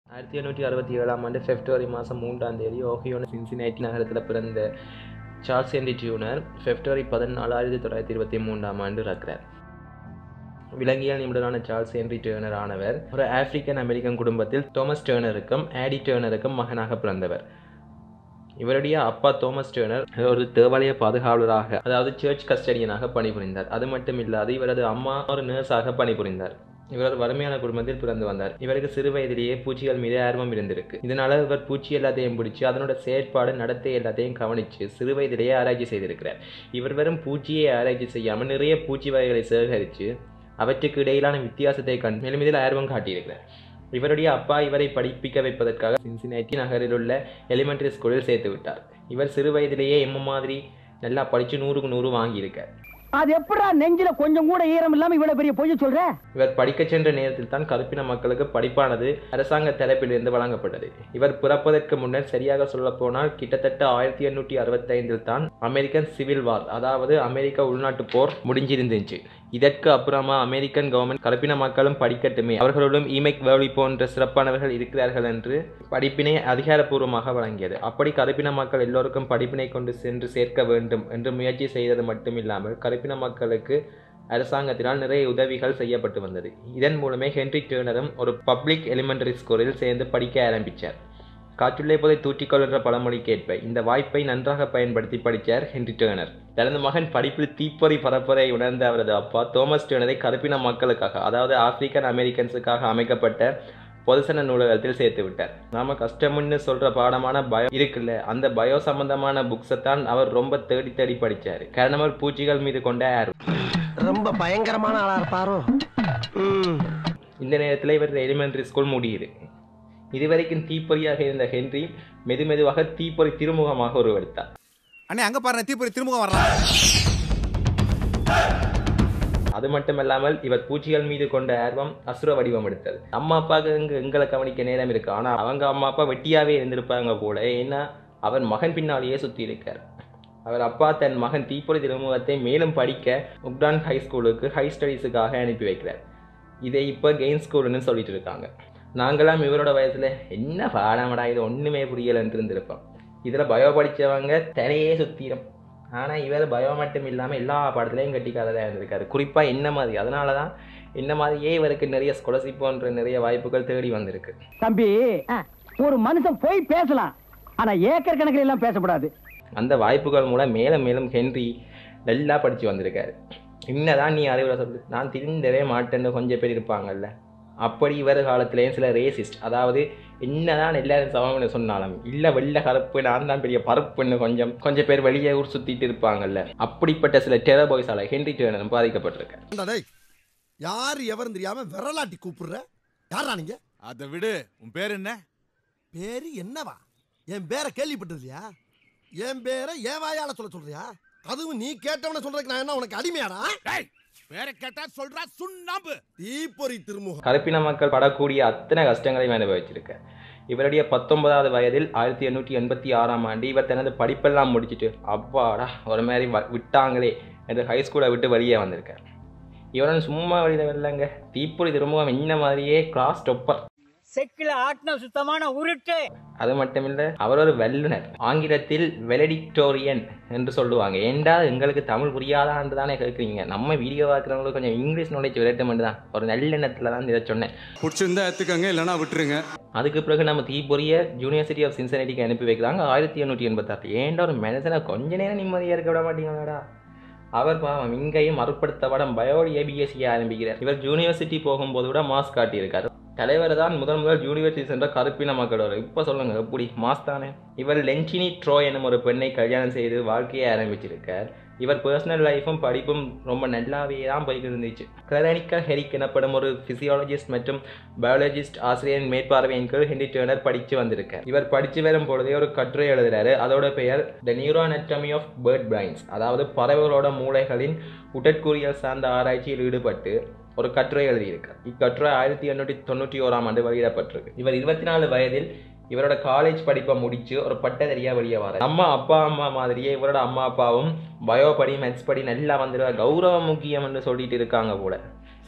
ஆயிரத்தி எண்ணூற்றி அறுபத்தி ஏழாம் ஆண்டு பிப்ரவரி மாதம் மூன்றாம் தேதி ஓஹியோன சின்சினைட்டி நகரத்தில் பிறந்த சார்ல்ஸ் ஹென்ரி டியூனர் பிப்ரவரி பதினாலு ஆயிரத்தி தொள்ளாயிரத்தி இருபத்தி மூன்றாம் ஆண்டு இருக்கிறார் விலங்கியல் நிபுணரான சார்ல்ஸ் ஹென்ரி டேர்னர் ஆனவர் ஒரு ஆப்பிரிக்கன் அமெரிக்கன் குடும்பத்தில் தோமஸ் டேர்னருக்கும் ஆடி டேர்னருக்கும் மகனாக பிறந்தவர் இவருடைய அப்பா தோமஸ் டேர்னர் ஒரு தேவாலய பாதுகாவலராக அதாவது சர்ச் கஸ்டடியனாக பணிபுரிந்தார் அது மட்டும் இல்லாது இவரது அம்மா ஒரு நர்ஸாக பணிபுரிந்தார் இவர் ஒரு வறுமையான குடும்பத்தில் பிறந்து வந்தார் இவருக்கு சிறு வயதிலேயே பூச்சிகள் மீது ஆர்வம் இருந்திருக்கு இதனால இவர் பூச்சி எல்லாத்தையும் பிடிச்சி அதனோட செயற்பாடு நடத்தை எல்லாத்தையும் கவனித்து சிறு வயதிலேயே ஆராய்ச்சி செய்திருக்கிறார் இவர் வெறும் பூச்சியை ஆராய்ச்சி செய்யாமல் நிறைய பூச்சி வகைகளை சேகரித்து அவற்றுக்கு இடையிலான வித்தியாசத்தை கண்டு மேலும் இதில் ஆர்வம் காட்டியிருக்கிறார் இவருடைய அப்பா இவரை படிப்பிக்க வைப்பதற்காக சின்சினைட்டி நகரில் உள்ள எலிமெண்டரி ஸ்கூலில் சேர்த்து விட்டார் இவர் சிறு வயதிலேயே எம்ம மாதிரி நல்லா படித்து நூறுக்கு நூறு வாங்கியிருக்கார் அது எப்படா நெஞ்சில கொஞ்சம் கூட ஈரம் இல்லாம இவ்வளவு பெரிய பொய்ய சொல்ற இவர் படிக்கச் சென்ற நேரத்தில் தான் கருப்பின மக்களுக்கு படிப்பானது அரசாங்க தரப்பிலிருந்து வழங்கப்பட்டது இவர் பிறப்பதற்கு முன்னர் சரியாக சொல்லப்போனால் கிட்டத்தட்ட ஆயிரத்தி எண்ணூற்றி அறுபத்தைந்தில் தான் அமெரிக்கன் சிவில் வார் அதாவது அமெரிக்க உள்நாட்டு போர் முடிஞ்சிருந்துச்சு இதற்கு அப்புறமா அமெரிக்கன் கவர்மெண்ட் கருப்பின மக்களும் படிக்கட்டுமே அவர்களுடன் ஈமெக் வேலி போன்ற சிறப்பானவர்கள் இருக்கிறார்கள் என்று படிப்பினை அதிகாரப்பூர்வமாக வழங்கியது அப்படி கருப்பின மக்கள் எல்லோருக்கும் படிப்பினை கொண்டு சென்று சேர்க்க வேண்டும் என்று முயற்சி செய்தது மட்டும் இல்லாமல் கருப்பின மக்களுக்கு அரசாங்கத்தினால் நிறைய உதவிகள் செய்யப்பட்டு வந்தது இதன் மூலமே ஹென்ரி டேர்னரும் ஒரு பப்ளிக் எலிமெண்டரி ஸ்கூலில் சேர்ந்து படிக்க ஆரம்பித்தார் காற்றுள்ளே போதை தூற்றிக்கொள் என்ற பழமொழிக்கேற்ப இந்த வாய்ப்பை நன்றாக பயன்படுத்தி படித்தார் ஹென்ரி டேர்னர் தனது மகன் படிப்பில் தீப்பொறி பரப்பதை உணர்ந்த அவரது அப்பா தோமஸ் டேர்னரை கருப்பின மக்களுக்காக அதாவது ஆப்பிரிக்கன் அமெரிக்கன்ஸுக்காக அமைக்கப்பட்ட பொதுசன நூலகத்தில் சேர்த்து விட்டார் நாம கஷ்டம்னு சொல்ற பாடமான பயம் இருக்குல்ல அந்த பயோ சம்பந்தமான புக்ஸை தான் அவர் ரொம்ப தேடி தேடி படிச்சாரு காரணம் அவர் பூச்சிகள் மீது கொண்ட ஆர்வம் ரொம்ப பயங்கரமான ஆளா இருப்பாரோ ம். இந்த நேரத்தில் இவர் எலிமெண்டரி ஸ்கூல் முடியுது இதுவரைக்கும் தீப்பொறியாக இருந்த ஹென்றி மெதுமெதுவாக தீப்பொறி திருமுகமாக உருவெடுத்தார் அண்ணே அங்க பாருங்க தீப்பொறி திருமுகம் வர்றான் அது மட்டுமல்லாமல் இவர் பூச்சிகள் மீது கொண்ட ஆர்வம் அசுர வடிவம் எடுத்தது அம்மா அப்பாவுக்கு எங்க எங்களை கவனிக்க நேரம் இருக்கு ஆனா அவங்க அம்மா அப்பா வெட்டியாவே இருந்திருப்பாங்க போல ஏன்னா அவர் மகன் பின்னாலேயே சுத்தி இருக்கார் அவர் அப்பா தன் மகன் தீப்பொறி திருமுகத்தை மேலும் படிக்க உக்டான் ஹை ஸ்கூலுக்கு ஹை ஸ்டடீஸுக்காக அனுப்பி வைக்கிறார் இதை இப்போ கெயின் ஸ்கூல்னு சொல்லிட்டு இருக்காங்க நாங்களாம் இவரோட வயசுல என்ன பாடமடா இது ஒண்ணுமே புரியலன்ட்டு இருந்திருப்போம் இதுல பயோ படிச்சவங்க தரையே சுத்திரும் ஆனா இவர் பயோ மட்டும் இல்லாம எல்லா பாடத்துலையும் கட்டிக்காரதாக இருந்திருக்காரு குறிப்பா என்ன மாதிரி அதனால தான் என்ன மாதிரியே இவருக்கு நிறைய ஸ்காலர்ஷிப் போன்ற நிறைய வாய்ப்புகள் தேடி வந்திருக்கு தம்பி ஒரு மனுஷன் போய் பேசலாம் ஆனா ஏக்கர் கணக்கில் எல்லாம் பேசக்கூடாது அந்த வாய்ப்புகள் மூலம் மேலும் மேலும் ஹென்றி நல்லா படித்து வந்திருக்காரு என்னதான் நீ அறிவுரை சொல்லு நான் திருந்தவே மாட்டேன்னு கொஞ்சம் பேர் இருப்பாங்கல்ல அப்படி இவர் காலத்திலேயும் சில ரேசிஸ்ட் அதாவது என்னதான் எல்லாரும் சமம்னு சொன்னாலும் இல்லை வெள்ள கருப்பு நான் தான் பெரிய பருப்புன்னு கொஞ்சம் கொஞ்சம் பேர் வெளியே ஊர் சுற்றிட்டு இருப்பாங்கல்ல அப்படிப்பட்ட சில டெரர் பாய்ஸால் ஹென்றி டேர்னரும் பாதிக்கப்பட்டிருக்கார் ஏண்டா டேய் யார் எவரும் தெரியாம விரலாட்டி கூப்பிடுற யாரா நீங்க அதை விடு உன் பேர் என்ன பேரு என்னவா என் பேரை கேள்விப்பட்டது இல்லையா என் பேரை என் வாயால சொல்ல சொல்றியா அதுவும் நீ கேட்டவன சொல்றதுக்கு நான் என்ன உனக்கு அடிமையாடா டேய் பேரை கேட்டா சொல்றா சுண்ணாம்பு தீப்பொறி திருமுகம் கருப்பின மக்கள் படக்கூடிய அத்தனை கஷ்டங்களையும் அனுபவிச்சிருக்கார் இவருடைய பத்தொன்பதாவது வயதில் ஆயிரத்தி எண்ணூற்றி எண்பத்தி ஆறாம் ஆண்டு இவர் தனது படிப்பெல்லாம் முடிச்சிட்டு அவ்வாடா ஒரு மாதிரி வ- விட்டாங்களே என்று ஹை ஸ்கூலை விட்டு வெளியே வந்திருக்கார் இவரன் சும்மா வெளியில் வரலங்க தீப்பொறி திரும்பவும் இந்த மாதிரியே கிளாஸ் டொப்பர் செக்கில ஆட்டின சுத்தமான உருட்டு அது மட்டுமில்லை அவர் ஒரு வல்லுனர் ஆங்கிலத்தில் வெலடிக்டோரியன் என்று சொல்லுவாங்க ஏண்டா எங்களுக்கு தமிழ் புரியாதான்னு தானே கேட்குறீங்க நம்ம வீடியோ பார்க்குறவங்களுக்கு கொஞ்சம் இங்கிலீஷ் நாலேஜ் விளையாட்டு தான் ஒரு நல்லெண்ணத்தில் தான் இதை சொன்னேன் பிடிச்சிருந்தா எடுத்துக்கங்க இல்லைன்னா விட்டுருங்க அதுக்கு பிறகு நம்ம தீபொரிய யூனிவர்சிட்டி ஆஃப் சின்சனிட்டிக்கு அனுப்பி வைக்கிறாங்க ஆயிரத்தி எண்ணூற்றி எண்பத்தாறு ஏன்டா ஒரு மனுஷனை கொஞ்ச நேரம் நிம்மதியாக இருக்க விட மாட்டீங்களாடா அவர் பாவம் இங்கேயும் மறுப்படுத்தப்பட பயோலி ஏபிஎஸ்சியை ஆரம்பிக்கிறார் இவர் யூனிவர்சிட்டி போகும்போது கூட மாஸ்க் காட்டியிருக்கார் தலைவர் தான் முதல் முதல் யூனிவர்சிட்டி சென்ற கருப்பின மக்களோட இப்போ சொல்லுங்க எப்படி மாஸ் தானே இவர் லென்டினி ட்ரோ எனும் ஒரு பெண்ணை கல்யாணம் செய்து வாழ்க்கையை ஆரம்பிச்சிருக்கார் இவர் பர்சனல் லைஃப்பும் படிப்பும் ரொம்ப நல்லாவே தான் போய்ட்டு இருந்துச்சு கிளரிக்கல் ஹெரிக் எனப்படும் ஒரு பிசியாலஜிஸ்ட் மற்றும் பயாலஜிஸ்ட் ஆசிரியரின் மேற்பார்வையின் கீழ் ஹென்ரி டேர்னர் படித்து வந்திருக்கார் இவர் படித்து வரும் பொழுதே ஒரு கட்டுரை எழுதுறாரு அதோட பெயர் the neuro anatomy of bird brains அதாவது பறவைகளோட மூளைகளின் உடற்கூறியல் சார்ந்த ஆராய்ச்சியில் ஈடுபட்டு ஒரு கட்டுரை எழுதியிருக்கார் இக்கட்டுரை ஆயிரத்தி எண்ணூற்றி தொண்ணூற்றி ஓராம் ஆண்டு வெளியிடப்பட்டிருக்கு இவர் இருபத்தி நாலு வயதில் இவரோட காலேஜ் படிப்பை முடிச்சு ஒரு பட்டதறியா வெளியே வர அம்மா அப்பா அம்மா மாதிரியே இவரோட அம்மா அப்பாவும் பயோ படி மேத்ஸ் படி நல்லா வந்துடுவா கௌரவம் முக்கியம் என்று சொல்லிட்டு இருக்காங்க போல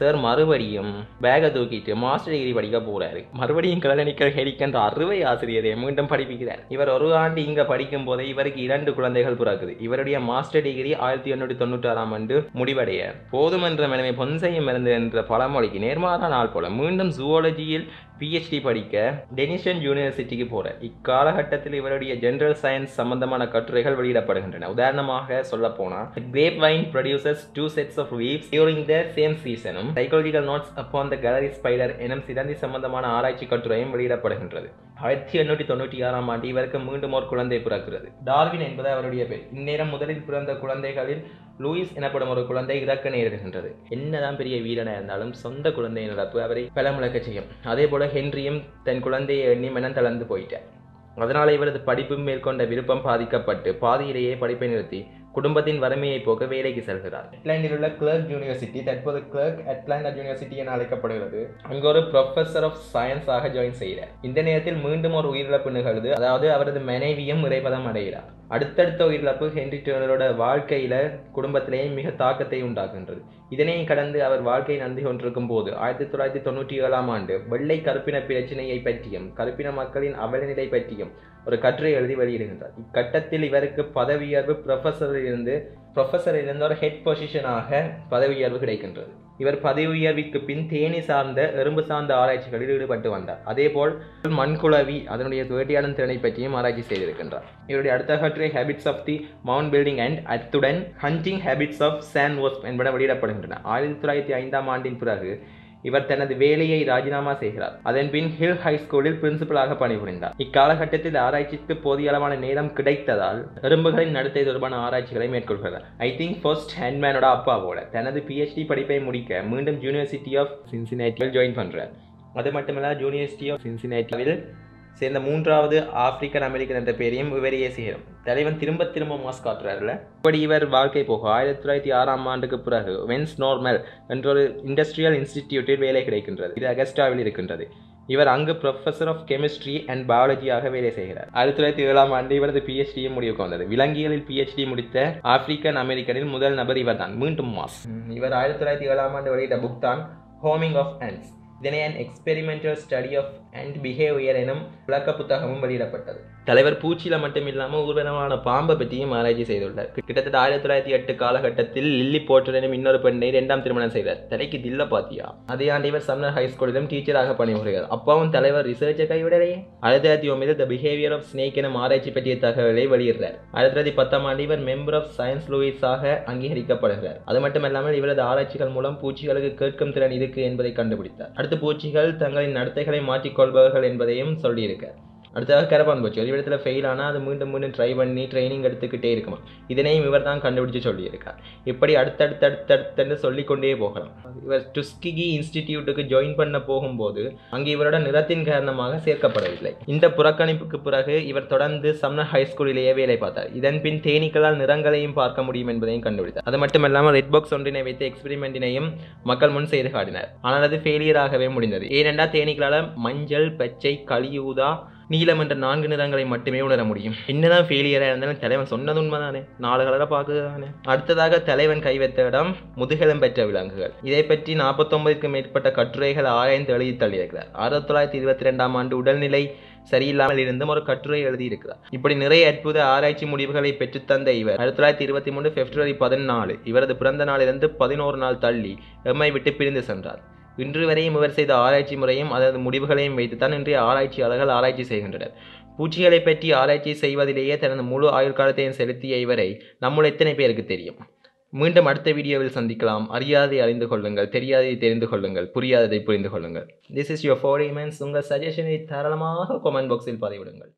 சார் மறுபடியும் பேகை தூக்கிட்டு மாஸ்டர் டிகிரி படிக்க போறாரு மறுபடியும் கிளநிக்கல் ஹெரிக்கின்ற அறுவை ஆசிரியரை மீண்டும் படிப்பிக்கிறார் இவர் ஒரு ஆண்டு இங்க படிக்கும் போதே இவருக்கு இரண்டு குழந்தைகள் பிறக்குது இவருடைய மாஸ்டர் டிகிரி ஆயிரத்தி எண்ணூற்றி தொண்ணூற்றி ஆறாம் ஆண்டு முடிவடைய போதுமென்ற மனைவி பொன்சையும் இருந்து என்ற பழமொழிக்கு நேர்மாறான நாள் போல மீண்டும் ஜுவாலஜியில் பிஹெச்டி படிக்க டெனிஷன் யூனிவர்சிட்டிக்கு போறார் இக்காலகட்டத்தில் இவருடைய ஜெனரல் சயின்ஸ் சம்பந்தமான கட்டுரைகள் வெளியிடப்படுகின்றன உதாரணமாக சொல்ல போனா grape vine producers two sets of weaves during the same சீசனும் psychological notes upon the gallery spider எனும் சிறந்தி சம்பந்தமான ஆராய்ச்சி கட்டுரையும் வெளியிடப்படுகின்றது ஆயிரத்தி எண்ணூற்றி தொண்ணூற்றி ஆறாம் ஆண்டு இவருக்கு மீண்டும் ஒரு குழந்தை பிறக்கிறது டார்வின் என்பது அவருடைய பேர் இந்நேரம் முதலில் பிறந்த குழந்தைகளில் லூயிஸ் எனப்படும் ஒரு குழந்தை இறக்க நேரிடுகின்றது என்னதான் பெரிய வீரனாக இருந்தாலும் சொந்த குழந்தையின் இழப்பு அவரை பலமுழக்க செய்யும் அதே போல ஹென்ரியும் தன் குழந்தையை எண்ணி மனம் தளர்ந்து போயிட்டார் அதனால் இவரது படிப்பு மேற்கொண்ட விருப்பம் பாதிக்கப்பட்டு பாதியிலேயே படிப்பை நிறுத்தி குடும்பத்தின் வறுமையை போக்க வேலைக்கு செல்கிறார் அட்லாண்டில் உள்ள கிளர்க் யூனிவர்சிட்டி தற்போது கிளர்க் அட்லாண்டா யூனிவர்சிட்டி என அழைக்கப்படுகிறது அங்கு ஒரு ப்ரொஃபஸர் ஆஃப் சயின்ஸாக ஜாயின் செய்கிறார் இந்த நேரத்தில் மீண்டும் ஒரு உயிரிழப்பு நிகழ்வு அதாவது அவரது மனைவியும் இறைபதம் அடைகிறார் அடுத்தடுத்த உயிரிழப்பு ஹென்ரி டேர்னரோட வாழ்க்கையில குடும்பத்திலேயே மிக தாக்கத்தை உண்டாக்குகின்றது இதனையும் கடந்து அவர் வாழ்க்கை நடந்து கொண்டிருக்கும் போது ஆயிரத்தி தொள்ளாயிரத்தி தொண்ணூற்றி ஏழாம் ஆண்டு வெள்ளை கருப்பின பிரச்சனையை பற்றியும் கருப்பின மக்களின் அவலநிலை பற்றியும் ஒரு கட்டுரை எழுதி வெளியிடுகின்றார் இக்கட்டத்தில் இவருக்கு பதவி உயர்வு ப்ரொஃபஸரில் இருந்து ப்ரொஃபஸரில் இருந்து ஒரு ஹெட் பொசிஷனாக பதவி உயர்வு கிடைக்கின்றது இவர் பதவி உயர்விற்கு பின் தேனி சார்ந்த எறும்பு சார்ந்த ஆராய்ச்சிகளில் ஈடுபட்டு வந்தார் அதேபோல் மண்குளவி அதனுடைய வேட்டையாடும் திறனை பற்றியும் ஆராய்ச்சி செய்திருக்கின்றார் இவருடைய அடுத்த கட்டுரை habits of the mound building and அத்துடன் hunting habits of sand wasp என்பன வெளியிடப்படுகின்றன ஆயிரத்தி தொள்ளாயிரத்தி ஐந்தாம் ஆண்டின் பிறகு இவர் தனது வேலையை ராஜினாமா செய்கிறார் அதன் பின் ஹில் ஹை ஸ்கூலில் பிரின்சிபலாக பணிபுரிந்தார் இக்காலகட்டத்தில் ஆராய்ச்சிக்கு போதிய அளவான நேரம் கிடைத்ததால் எறும்புகளின் நடத்தை தொடர்பான ஆராய்ச்சிகளை மேற்கொள்கிறார் ஐ திங்க் ஃபர்ஸ்ட் ஹேண்ட்மேனோட அப்பாவோட தனது பிஹெச்டி படிப்பை முடிக்க மீண்டும் யூனிவர்சிட்டி ஆஃப் சின்சினேட்டியில் ஜாயின் பண்றார் அது மட்டுமல்ல யூனிவர்சிட்டி ஆஃப் சின்சினேட்டியில் சேர்ந்த மூன்றாவது ஆப்பிரிக்கன் அமெரிக்கன் என்ற பெயரையும் இவரையே சேரும் தலைவன் திரும்ப திரும்ப மாஸ் காட்டுறாருல இப்படி இவர் வாழ்க்கை போக ஆயிரத்தி தொள்ளாயிரத்தி ஆறாம் ஆண்டுக்கு பிறகு வென்ஸ் நார்மல் என்ற ஒரு இண்டஸ்ட்ரியல் இன்ஸ்டிடியூட்டில் வேலை கிடைக்கின்றது இது அகஸ்டாவில் இருக்கின்றது இவர் அங்கு ப்ரொஃபஸர் ஆஃப் கெமிஸ்ட்ரி அண்ட் பயாலஜியாக வேலை செய்கிறார் ஆயிரத்தி தொள்ளாயிரத்தி ஏழாம் ஆண்டு இவரது பிஹெச்டியும் முடிவுக்கு வந்தது விலங்கியலில் பிஹெச்டி முடித்த ஆப்பிரிக்கன் அமெரிக்கனில் முதல் நபர் இவர் தான் மீண்டும் மாஸ் இவர் ஆயிரத்தி தொள்ளாயிரத்தி ஏழாம் ஆண்டு வெளியிட்ட புக் தான் ஹோமிங் ஆஃப் ants இதனை an experimental study of and behaviour எனும் விளக்க புத்தகமும் வெளியிடப்பட்டது தலைவர் பூச்சியில மட்டும் இல்லாமல் ஊர்வலமான பாம்பை பற்றியும் ஆராய்ச்சி செய்துள்ளார் கிட்டத்தட்ட ஆயிரத்தி தொள்ளாயிரத்தி எட்டு காலகட்டத்தில் லில்லி போர்ட்டர் எனும் இன்னொரு பெண்ணை இரண்டாம் திருமணம் செய்தார் தலைக்கு தில்ல பாத்தியா அதே ஆண்டு இவர் சம்னர் ஹை ஸ்கூலிலும் டீச்சராக பணிபுரிகிறார் அப்பாவும் தலைவர் ரிசர்ச்சை கைவிடலையே ஆயிரத்தி தொள்ளாயிரத்தி ஒன்பதில் த பிஹேவியர் ஆஃப் ஸ்னேக் எனும் ஆராய்ச்சி பற்றிய தகவலை வெளியிடுறார் ஆயிரத்தி தொள்ளாயிரத்தி பத்தாம் ஆண்டு இவர் மெம்பர் ஆஃப் சயின்ஸ் லூயிஸாக அங்கீகரிக்கப்படுகிறார் அது மட்டுமல்லாமல் இவரது ஆராய்ச்சிகள் மூலம் பூச்சிகளுக்கு கேட்கும் திறன் இருக்கு என்பதை கண்டுபிடித்தார் அடுத்து பூச்சிகள் தங்களின் நடத்தைகளை மாற்றிக்கொள்பவர்கள் என்பதையும் சொல்லியிருக்கார் அடுத்ததாக கரப்பான் பூச்சி ஒரு இடத்துல ஃபெயில் ஆனால் அது மீண்டும் மீண்டும் ட்ரை பண்ணி ட்ரைனிங் எடுத்துக்கிட்டே இருக்குமா இதனையும் இவர் தான் கண்டுபிடிச்சு சொல்லியிருக்கார் இப்படி அடுத்தடுத்து அடுத்தடுத்து சொல்லிக்கொண்டே போகலாம் இவர் டுஸ்கிகி இன்ஸ்டிடியூட்டுக்கு ஜாயின் பண்ண போகும்போது அங்கே இவரோட நிறத்தின் காரணமாக சேர்க்கப்படவில்லை இந்த புறக்கணிப்புக்கு பிறகு இவர் தொடர்ந்து சம்னர் ஹை ஸ்கூலிலேயே வேலை பார்த்தார் இதன் பின் தேனீக்களால் நிறங்களையும் பார்க்க முடியும் என்பதையும் கண்டுபிடித்தார் அது மட்டுமல்லாமல் ரெட் பாக்ஸ் ஒன்றினை வைத்து எக்ஸ்பெரிமெண்டினையும் மக்கள் முன் செய்து காட்டினார் ஆனால் அது ஃபெயிலியராகவே முடிந்தது ஏனென்றால் தேனீக்களால் மஞ்சள் பச்சை கலியூதா நீலம் என்ற நான்கு நிறங்களை மட்டுமே உணர முடியும் என்னதான் ஃபெயிலியராக இருந்தாலும் தலைவன் சொன்னது உண்மைதானே நாலு கலரை பார்க்குதானே அடுத்ததாக தலைவன் கைவைத்த இடம் முதுகெலும் பெற்ற விலங்குகள் இதை பற்றி நாற்பத்தொன்பதுக்கு மேற்பட்ட கட்டுரைகள் ஆராய்ந்து எழுதி தள்ளியிருக்கிறார் ஆயிரத்தி தொள்ளாயிரத்தி இருபத்தி ரெண்டாம் ஆண்டு உடல்நிலை சரியில்லாமல் இருந்தும் ஒரு கட்டுரை எழுதியிருக்கிறார் இப்படி நிறைய அற்புத ஆராய்ச்சி முடிவுகளை பெற்றுத்தந்த இவர் ஆயிரத்தி தொள்ளாயிரத்தி இருபத்தி மூணு பிப்ரவரி பதினாலு இவரது பிறந்த நாளிலிருந்து பதினோரு நாள் தள்ளி எம்மை விட்டு பிரிந்து சென்றார் இன்று வரையும் இவர் செய்த ஆராய்ச்சி முறையும் அதன் முடிவுகளையும் வைத்துத்தான் இன்றைய ஆராய்ச்சியாளர்கள் ஆராய்ச்சி செய்கின்றனர் பூச்சிகளை பற்றி ஆராய்ச்சி செய்வதிலேயே தனது முழு ஆயுள் காலத்தையும் செலுத்திய இவரை நம்முள் எத்தனை பேருக்கு தெரியும் மீண்டும் அடுத்த வீடியோவில் சந்திக்கலாம் அறியாதை அறிந்து கொள்ளுங்கள் தெரியாததை தெரிந்து கொள்ளுங்கள் புரியாததை புரிந்து கொள்ளுங்கள் திஸ் இஸ் யுவர் ஃபோர் உங்கள் சஜஷனை தாராளமாக கமெண்ட் பாக்ஸில் பதிவிடுங்கள்